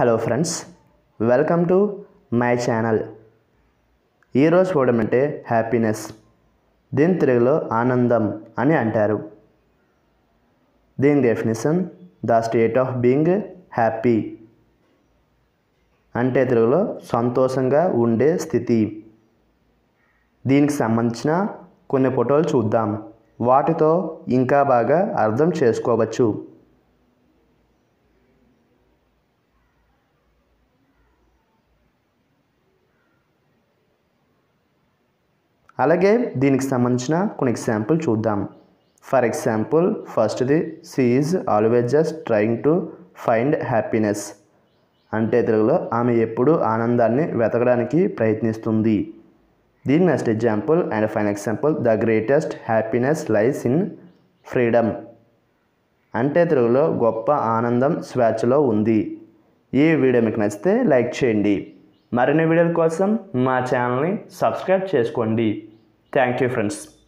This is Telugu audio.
hello friends welcome to my channel ఈరోజు చూడడం అంటే హ్యాపీనెస్ దీని తెలుగులో ఆనందం అని అంటారు దీని definition the state of being happy అంటే తెలుగులో సంతోషంగా ఉండే స్థితి దీనికి సంబంధించిన కొన్ని ఫోటోలు చూద్దాం వాటితో ఇంకా బాగా అర్థం చేసుకోవచ్చు అలాగే దీనికి సంబంధించిన కొన్ని ఎగ్జాంపుల్ చూద్దాం ఫర్ ఎగ్జాంపుల్ ఫస్ట్ది she is always just trying to find happiness అంటే తెలుగులో ఆమె ఎప్పుడూ ఆనందాన్ని వెతకడానికి ప్రయత్నిస్తుంది దీని next example and fine example the greatest happiness lies in freedom అంటే తెలుగులో గొప్ప ఆనందం స్వేచ్ఛలో ఉంది ఈ వీడియో మీకు నచ్చితే లైక్ చేయండి మరిన్ని వీడియోల కోసం మా ఛానల్ని సబ్స్క్రైబ్ చేసుకోండి థ్యాంక్ యూ ఫ్రెండ్స్